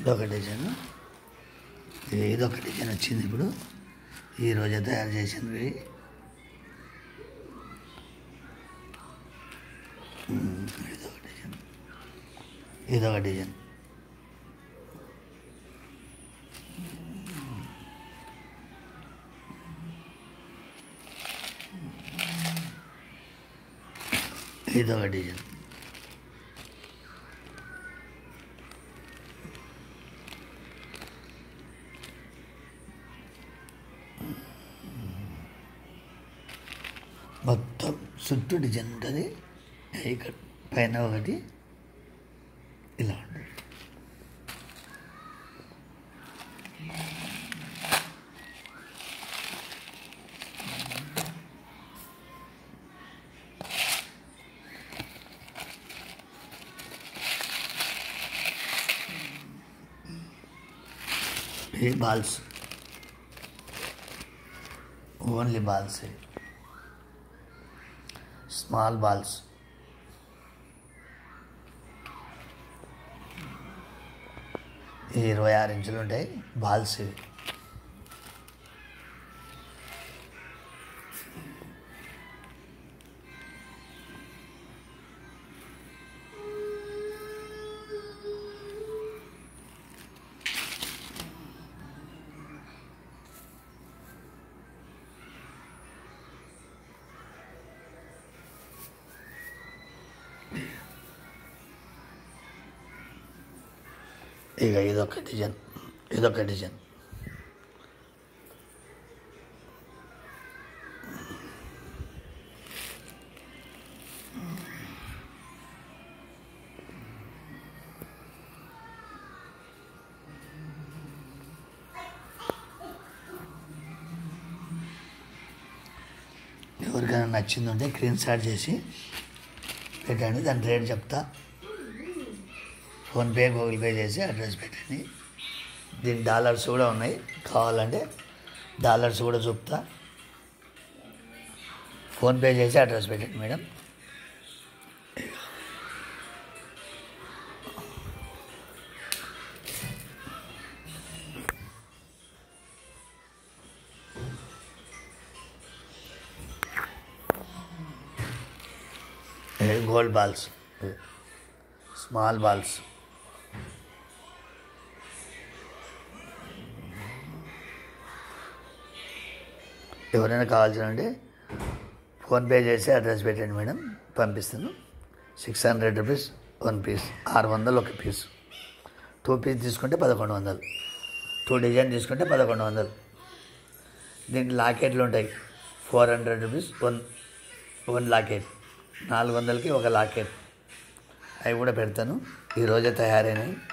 ఇదొక డిజైన్ ఇది ఇదొక డిజైన్ వచ్చింది ఇప్పుడు ఈ రోజే తయారు చేసినవి ఉమ్, ఇదొక డిజైన్ ఇదొక డిజైన్ ఇదొక డిజైన్ మొత్తం చుట్టూ డిజైన్ ఉంటుంది ఇక్కడ పైన ఒకటి ఇలా ఉంటుంది ఇది balls only balls small balls ఈ ఇరవై ఆరు ఇంచులు ఉంటాయి బాల్స్ ఇవి ఇక ఇదొక డిజైన్ ఇదొక డిజైన్ ఎవరికైనా నచ్చింది ఉంటే స్క్రీన్ షాట్ చేసి పెట్టండి దాని రేట్ చెప్తా ఫోన్పే గూగుల్ పే చేసి అడ్రస్ పెట్టండి దీని డాలర్స్ కూడా ఉన్నాయి కావాలంటే డాలర్స్ కూడా చూపుతా ఫోన్పే చేసి అడ్రస్ పెట్టండి madam gold balls small balls ఎవరైనా కావాల్సినంటే ఫోన్పే చేసి అడ్రస్ పెట్టండి మేడం పంపిస్తాను six hundred rupees one piece ఆరు వందలు ఒక పీస్ టూ పీస్ తీసుకుంటే పదకొండు వందలు టూ డిజైన్ తీసుకుంటే పదకొండు వందలు దీనికి లాకెట్లు ఉంటాయి four hundred rupees one one locket నాలుగు వందలకి ఒక లాకెట్ అవి కూడా పెడతాను ఈరోజే తయారైనాయి